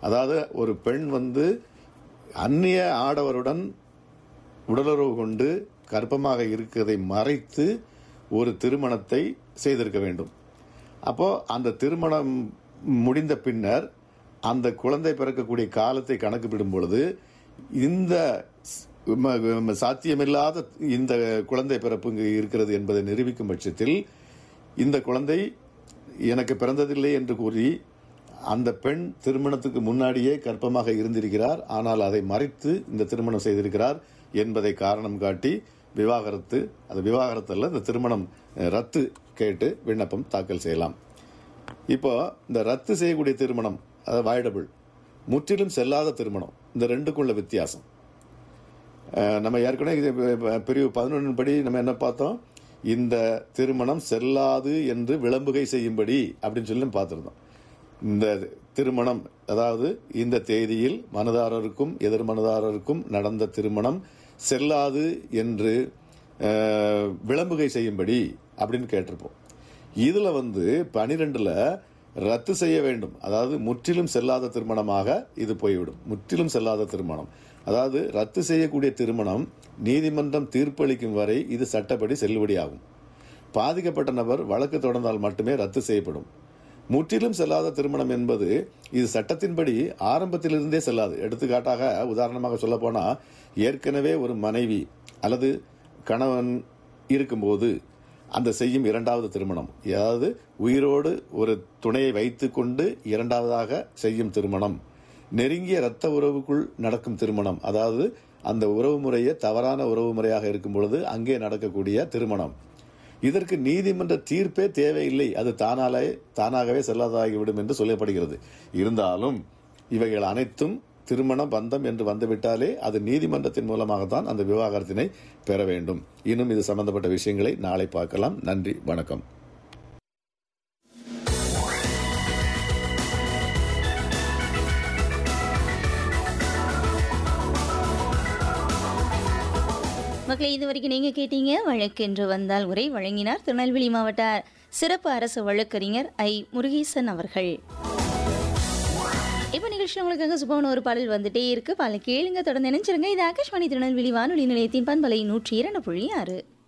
அதாவது ஒரு பெண் வந்து அந்நிய ஆடவருடன் உடலுறவு கொண்டு கர்ப்பமாக இருக்கிறதை மறைத்து ஒரு திருமணத்தை செய்திருக்க வேண்டும் அப்போ அந்த திருமணம் முடிந்த பின்னர் அந்த குழந்தை பிறக்கக்கூடிய காலத்தை கணக்கிடும் பொழுது இந்த ஸ்- ம- ம- சாத்தியமில்லாத இந்த குழந்தை பிறப்பு இங்கு இருக்கிறது என்பதை நிரூபிக்கும் பட்சத்தில் இந்த குழந்தை எனக்கு பிறந்ததில்லை என்று கூறி அந்த பெண் திருமணத்துக்கு முன்னாடியே கர்ப்பமாக இருந்திருக்கிறார் ஆனால் அதை மறைத்து இந்த திருமணம் செய்திருக்கிறார் என்பதை காரணம் காட்டி விவாகரத்து அது விவாகரத்து அல்ல இந்த திருமணம் அஹ், ரத்து கேட்டு விண்ணப்பம் தாக்கல் செய்யலாம் இப்போ இந்த ரத்து செய்யக்கூடிய திருமணம் அதாவது வாய்டபிள் முற்றிலும் செல்லாத திருமணம் இந்த ரெண்டுக்குள்ள வித்தியாசம் அஹ், நம்ம ஏற்கனவே இது ப- பிரிவு பதினொன்று படி நம்ம என்ன பார்த்தோம் இந்த திருமணம் செல்லாது என்று விளம்புகை செய்யும்படி அப்படின்னு சொல்லி பார்த்துருந்தோம் இந்த திருமணம் அதாவது இந்த தேதியில் மனுதாரருக்கும் எதிர் மனுதாரருக்கும் நடந்த திருமணம் செல்லாது என்று அஹ், விளம்புகை செய்யும்படி அப்படின்னு கேட்டிருப்போம் இதுல வந்து பனிரெண்டுல ரத்து செய்ய வேண்டும் அதாவது முற்றிலும் செல்லாத திருமணமாக இது போய்விடும் முற்றிலும் செல்லாத திருமணம் அதாவது ரத்து செய்யக்கூடிய திருமணம் நீதிமன்றம் தீர்ப்பளிக்கும் வரை இது சட்டப்படி செல்லுபடியாகும் பாதிக்கப்பட்ட நபர் வழக்கு தொடர்ந்தால் மட்டுமே ரத்து செய்யப்படும் முற்றிலும் செல்லாத திருமணம் என்பது இது சட்டத்தின்படி ஆரம்பத்திலிருந்தே செல்லாது எடுத்துக்காட்டாக உதாரணமாக சொல்ல போனா ஏற்கனவே ஒரு மனைவி அல்லது கணவன் இருக்கும்போது அந்த செய்யும் இரண்டாவது திருமணம் அதாவது உயிரோடு ஒரு துணையை வைத்துக்கொண்டு இரண்டாவதாக செய்யும் திருமணம் நெருங்கிய இரத்த உறவுக்குள் நடக்கும் திருமணம் அதாவது அந்த உறவு முறையே தவறான உறவு முறையாக இருக்கும் பொழுது அங்கே நடக்கக்கூடிய திருமணம் இதற்கு நீதிமன்ற தீர்ப்பே தேவையில்லை அது தானாலே தானாகவே செல்லாததாகிவிடும் என்று சொல்லப்படுகிறது இருந்தாலும் இவைகள் அனைத்தும் திருமண பந்தம் என்று வந்துவிட்டாலே அது நீதிமன்றத்தின் மூலமாகத்தான் அந்த விவாகரத்தினை பெற வேண்டும் இன்னும் இது சம்பந்தப்பட்ட விஷயங்களை நாளை பார்க்கலாம் நன்றி வணக்கம் மக்களே இது வரைக்கும் நீங்க கேட்டீங்க வழக்கென்று வந்தால் உரை வழங்கினார் திருநெல்வேலி மாவட்ட சிறப்பு அரசு வழக்கறிஞர் ஐ முருகேசன் அவர்கள் இப்போ நிகழ்ச்சி உங்களுக்காக சுபவன ஒரு பாடல் வந்துட்டே இருக்கு பாடலை கேளுங்க தொடர்ந்து நினைச்சிருங்க இது ஆகாஷ்வாணி திருநெல்வேலி வானொலி நிலையத்தின் பண்பலை நூற்றி இரண்டு புள்ளி ஆறு